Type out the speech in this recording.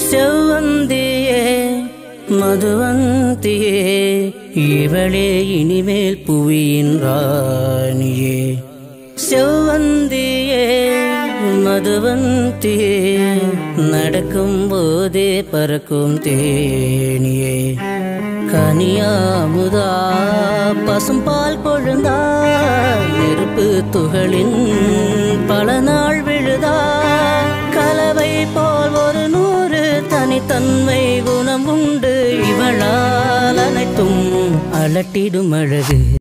செவ்வந்தியே மதுவந்தியே இவளே இனிமேல் புவியின் ராணியே செவ்வந்தியே மதுவந்தியே நடக்கும் போதே பறக்கும் தேனியே கனியாமுதா பசும்பால் கொழுந்தா நெருப்பு துகளின் பல நாள் விழுதா கலவை போல் ஒரு நூறு தனித்தன்மை குணம் உண்டு இவளால் அனைத்தும் அலட்டிடும் அழகு